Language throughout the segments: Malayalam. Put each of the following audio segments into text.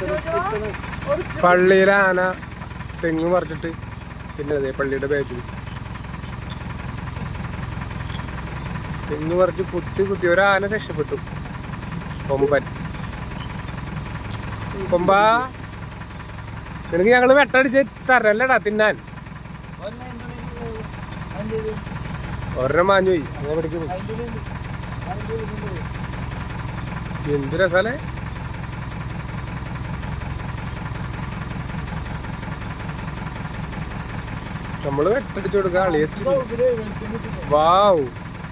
പള്ളിയിലെ ആന തെങ്ങ് മറിച്ചിട്ട് തിന്നത് പള്ളിയുടെ ബാക്കിൽ തെങ്ങ് മറിച്ച് കുത്തി കുത്തി ഒരു ആന രക്ഷപ്പെട്ടു കൊമ്പൻ കൊമ്പാ നിനക്ക് ഞങ്ങള് വെട്ടടിച്ച് തരല്ലടാ തിന്നാൻ ഒരെണ്ണം മാഞ്ഞു പോയി അങ്ങനെ പിടിക്കുന്നു എന്ത് രസാലേ നമ്മള് വെട്ടടിച്ചു കൊടുക്ക അളിയെത്തി വാവ്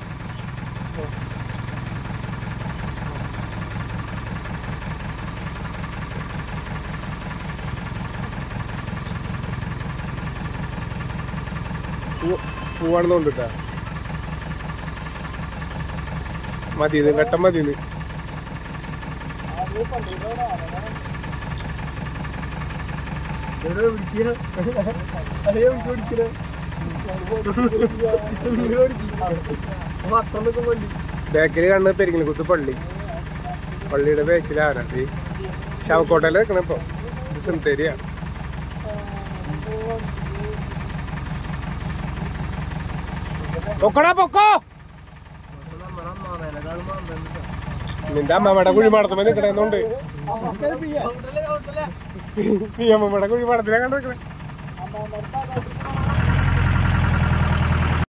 പൂവാണെന്ന് കൊണ്ടിട്ടാ മതിന്ന് വെട്ടം മതിന്ന് ബേക്കറി കണ്ണ് പെരിങ്ങനെ കുത്ത് പള്ളി പള്ളിയുടെ ബേക്കിലാണ് ഈ ശവക്കോട്ടയിൽ നിൽക്കണം ഇപ്പൊ ഇത് സെമിത്തേരിയ പൊക്കടാ പൊക്കോ നിന്റെ അമ്മമ്മയുടെ കുഴിമാടത്തുമ്പോ നിക്കണേന്നുണ്ട് നീ അമ്മമ്മയുടെ കുഴിമാടത്തിലാ കണ്ടു നിക്കണേ